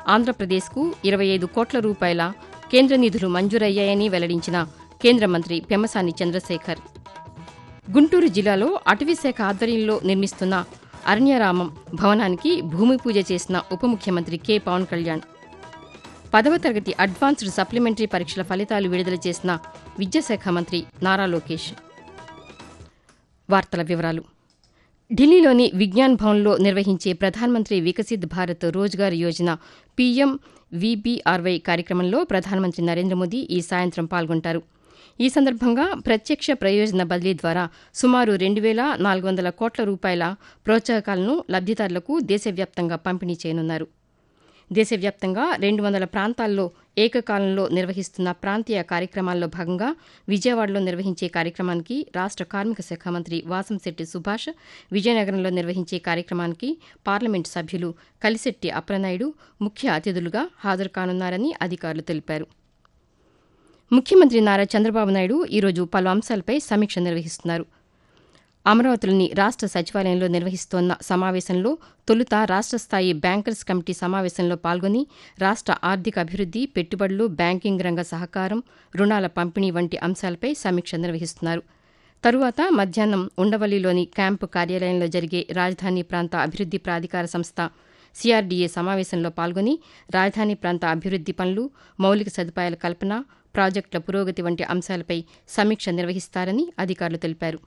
ఆంధ్రప్రదేశ్కు ఇరవై ఐదు కోట్ల రూపాయల కేంద్ర నిధులు మంజూరయ్యాయని వెల్లడించిన కేంద్ర మంత్రి పెమ్మసాని చంద్రశేఖర్ గుంటూరు జిల్లాలో అటవీశాఖ ఆధ్వర్యంలో నిర్మిస్తున్న అరణ్యరామం భవనానికి భూమి పూజ చేసిన ఉప ముఖ్యమంత్రి కె పవన్ కళ్యాణ్ పదవ తరగతి అడ్వాన్స్డ్ సప్లిమెంటరీ పరీక్షల ఫలితాలు విడుదల చేసిన విద్యాశాఖ మంత్రి నారా లోకేష్ వార్తల వివరాలు ఢిల్లీలోని విజ్ఞాన్ భవన్లో నిర్వహించే ప్రధానమంత్రి వికసిత్ భారత్ రోజ్గార్ యోజన పీఎం వీబీఆర్వై కార్యక్రమంలో ప్రధానమంత్రి నరేంద్ర మోదీ ఈ సాయంత్రం పాల్గొంటారు ఈ సందర్భంగా ప్రత్యక్ష ప్రయోజన బదిలీ ద్వారా సుమారు రెండు వేల నాలుగు వందల కోట్ల రూపాయల ప్రోత్సాహకాలను లబ్దిదారులకు దేశవ్యాప్తంగా పంపిణీ చేయనున్నారు దేశవ్యాప్తంగా రెండు వందల ప్రాంతాల్లో ఏకకాలంలో నిర్వహిస్తున్న ప్రాంతీయ కార్యక్రమాల్లో భాగంగా విజయవాడలో నిర్వహించే కార్యక్రమానికి రాష్ట కార్మిక శాఖ మంత్రి వాసంశెట్టి సుభాష్ విజయనగరంలో నిర్వహించే కార్యక్రమానికి పార్లమెంటు సభ్యులు కలిశెట్టి అప్రనాయుడు ముఖ్య అతిథులుగా హాజరు కానున్నారని అధికారులు తెలిపారు ముఖ్యమంత్రి నారా చంద్రబాబు నాయుడు ఈరోజు పలు అంశాలపై సమీక్ష నిర్వహిస్తున్నారు అమరావతిలోని రాష్ట సచివాలయంలో నిర్వహిస్తోన్న సమావేశంలో తొలుత రాష్ట స్థాయి బ్యాంకర్స్ కమిటీ సమావేశంలో పాల్గొని రాష్ట ఆర్థిక అభివృద్ది పెట్టుబడులు బ్యాంకింగ్ రంగ సహకారం రుణాల పంపిణీ వంటి అంశాలపై సమీక్ష నిర్వహిస్తున్నారు తరువాత మధ్యాహ్నం ఉండవల్లిలోని క్యాంపు కార్యాలయంలో జరిగే రాజధాని ప్రాంత అభివృద్ది ప్రాధికార సంస్థ సిఆర్డీఏ సమావేశంలో పాల్గొని రాజధాని ప్రాంత అభివృద్ది పనులు మౌలిక సదుపాయాల కల్పన ప్రాజెక్టుల పురోగతి వంటి అంశాలపై సమీక్ష నిర్వహిస్తారని అధికారులు తెలిపారు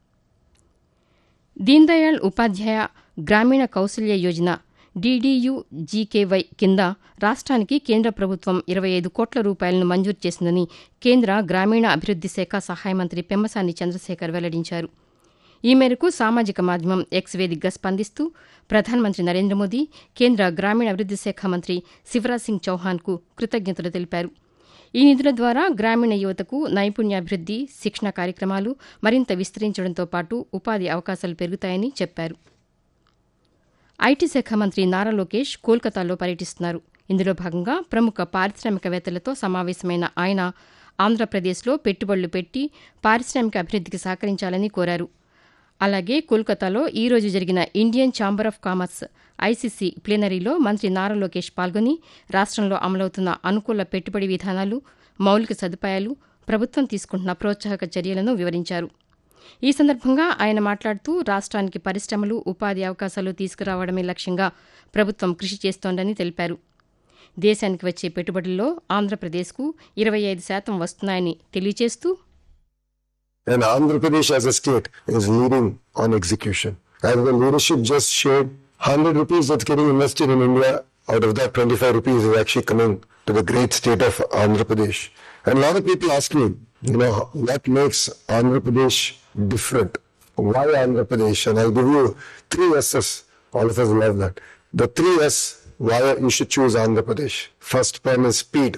దీన్దయాళ్ ఉపాధ్యాయ గ్రామీణ కౌశల్య యోజన డీడీయూ జీకేవై కింద రాష్ట్రానికి కేంద్ర ప్రభుత్వం ఇరవై ఐదు కోట్ల రూపాయలను మంజూరు చేసిందని కేంద్ర గ్రామీణ అభివృద్ది శాఖ సహాయ మంత్రి పెమ్మసాని చంద్రశేఖర్ వెల్లడించారు ఈ మేరకు సామాజిక మాధ్యమం ఎక్స్ వేదికగా స్పందిస్తూ ప్రధానమంత్రి నరేంద్ర మోదీ కేంద్ర గ్రామీణాభివృద్ది శాఖ మంత్రి శివరాజ్ సింగ్ చౌహాన్కు కృతజ్ఞతలు తెలిపారు ఈ నిధుల ద్వారా గ్రామీణ యువతకు నైపుణ్యాభివృద్ది శిక్షణ కార్యక్రమాలు మరింత విస్తరించడంతో పాటు ఉపాధి అవకాశాలు పెరుగుతాయని చెప్పారు ఐటీ శాఖ మంత్రి నారా లోకేష్ కోల్కతాలో పర్యటిస్తున్నారు ఇందులో భాగంగా ప్రముఖ పారిశ్రామికవేత్తలతో సమావేశమైన ఆయన ఆంధ్రప్రదేశ్లో పెట్టుబడులు పెట్టి పారిశ్రామిక అభివృద్దికి సహకరించాలని కోరారు అలాగే కోల్కతాలో ఈ రోజు జరిగిన Indian chamber of commerce ICC ప్లీనరీలో మంత్రి నారా లోకేష్ పాల్గొని రాష్ట్రంలో అమలవుతున్న అనుకూల పెట్టుబడి విధానాలు మౌలిక సదుపాయాలు ప్రభుత్వం తీసుకుంటున్న ప్రోత్సాహక చర్యలను వివరించారు ఈ సందర్భంగా ఆయన మాట్లాడుతూ రాష్ట్రానికి పరిశ్రమలు ఉపాధి అవకాశాలు తీసుకురావడమే లక్ష్యంగా ప్రభుత్వం కృషి చేస్తోందని తెలిపారు దేశానికి వచ్చే పెట్టుబడుల్లో ఆంధ్రప్రదేశ్కు ఇరవై ఐదు శాతం వస్తున్నాయని తెలియజేస్తూ And Andhra Pradesh as a state is leading on execution. As the leadership just shared, 100 rupees that's getting invested in India, out of that 25 rupees is actually coming to the great state of Andhra Pradesh. And a lot of people ask me, you know, what makes Andhra Pradesh different? Why Andhra Pradesh? And I'll give you three S's. All of us love that. The three S why you should choose Andhra Pradesh. First one is speed.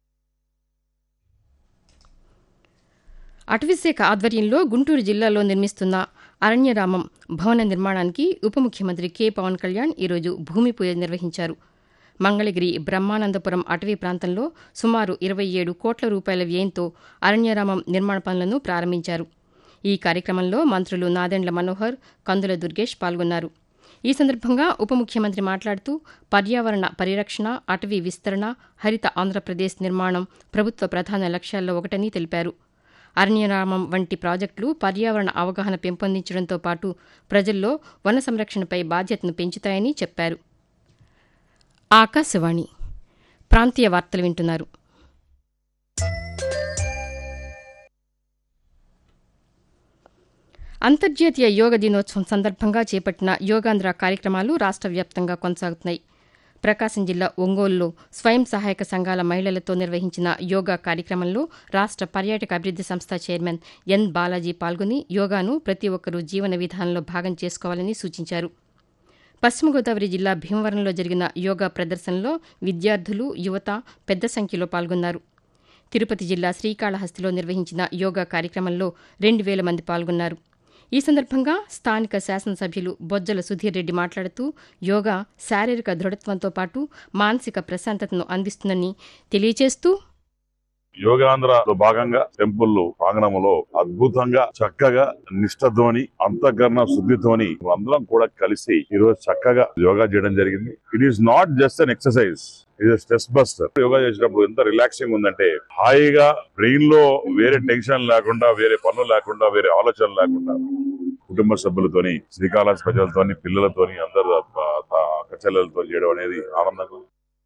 అటవీశాఖ ఆధ్వర్యంలో గుంటూరు జిల్లాలో నిర్మిస్తున్న అరణ్యరామం భవన నిర్మాణానికి ఉప ముఖ్యమంత్రి K Pawan Kalyan ఈరోజు భూమి పూజ నిర్వహించారు మంగళగిరి బ్రహ్మానందపురం అటవీ ప్రాంతంలో సుమారు ఇరవై ఏడు కోట్ల రూపాయల వ్యయంతో అరణ్యరామం నిర్మాణ పనులను ప్రారంభించారు ఈ కార్యక్రమంలో మంత్రులు నాదెండ్ల మనోహర్ కందుల దుర్గేష్ పాల్గొన్నారు ఈ సందర్భంగా ఉప ముఖ్యమంత్రి మాట్లాడుతూ పర్యావరణ పరిరక్షణ అటవీ విస్తరణ హరిత ఆంధ్రప్రదేశ్ నిర్మాణం ప్రభుత్వ ప్రధాన లక్ష్యాల్లో ఒకటని తెలిపారు అరణ్యరామం వంటి ప్రాజెక్టులు పర్యావరణ అవగాహన పెంపొందించడంతో పాటు ప్రజల్లో వన సంరక్షణపై బాధ్యతను పెంచుతాయని చెప్పారు ఆకాశవాణి ప్రాంతీయ వార్తలు వింటున్నారు అంతర్జాతీయ యోగ దినోత్సవం సందర్భంగా చేపట్టిన యోగాంధ్ర కార్యక్రమాలు రాష్ట్ర వ్యాప్తంగా కొనసాగుతున్నాయి ప్రకాశం జిల్లా ఒంగోలులో స్వయం సహాయక సంఘాల మహిళలతో నిర్వహించిన యోగా కార్యక్రమంలో రాష్ట్ర పర్యాటక అభివృద్ది సంస్థ చైర్మన్ ఎన్ బాలాజీ పాల్గొని యోగాను ప్రతి ఒక్కరూ జీవన విధానంలో భాగం చేసుకోవాలని సూచించారు పశ్చిమ గోదావరి జిల్లా భీమవరంలో జరిగిన యోగా ప్రదర్శనలో విద్యార్థులు యువత పెద్ద సంఖ్యలో పాల్గొన్నారు తిరుపతి జిల్లా శ్రీకాళహస్తిలో నిర్వహించిన యోగా కార్యక్రమంలో రెండు వేల మంది పాల్గొన్నారు ఈ సందర్భంగా స్థానిక శాసనసభ్యులు బొజ్జల సుధీర్ రెడ్డి మాట్లాడుతూ యోగా శారీరక దృఢత్వంతో పాటు మానసిక ప్రశాంతతను అందిస్తుందని తెలియజేస్తూ యోగాంధ్రలో భాగంగా టెంపుల్ ప్రాంగణంలో అద్భుతంగా చక్కగా నిష్టతోని అంతఃకరణ శుద్ధితోని అందరం కూడా కలిసి ఈ రోజు చక్కగా యోగా చేయడం జరిగింది it is not just an exercise ఇది స్ట్రెస్ బస్టర్ యోగా చేసినప్పుడు ఎంత రిలాక్సింగ్ ఉందంటే హాయిగా బ్రెయిన్ లో వేరే టెన్షన్ లేకుండా వేరే పనులు లేకుండా వేరే ఆలోచనలు లేకుండా కుటుంబ సభ్యులతోని శ్రీకాళహస్తి ప్రజలతోని పిల్లలతోని అందరూ అక్క చెల్లెలతో చేయడం అనేది ఆనందంగా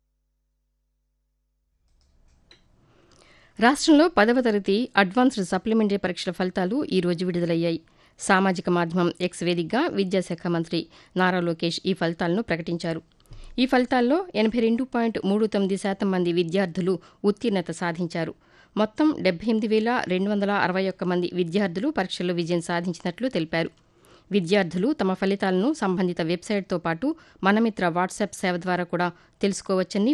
రాష్ట్రంలో పదవ తరగతి అడ్వాన్స్డ్ సప్లిమెంటరీ పరీక్షల ఫలితాలు ఈ రోజు విడుదలయ్యాయి సామాజిక మాధ్యమం ఎక్స్ వేదికగా విద్యాశాఖ మంత్రి నారా లోకేష్ ఈ ఫలితాలను ప్రకటించారు ఈ ఫలితాల్లో ఎనభై రెండు పాయింట్ మూడు తొమ్మిది శాతం మంది విద్యార్థులు ఉత్తీర్ణత సాధించారు మొత్తం డెబ్బై ఎనిమిది వేల రెండు వందల అరవై ఒక్క మంది విద్యార్థులు పరీక్షల్లో విజయం సాధించినట్లు తెలిపారు విద్యార్థులు తమ ఫలితాలను సంబంధిత వెబ్సైట్తో పాటు మనమిత్ర వాట్సాప్ సేవ ద్వారా కూడా తెలుసుకోవచ్చని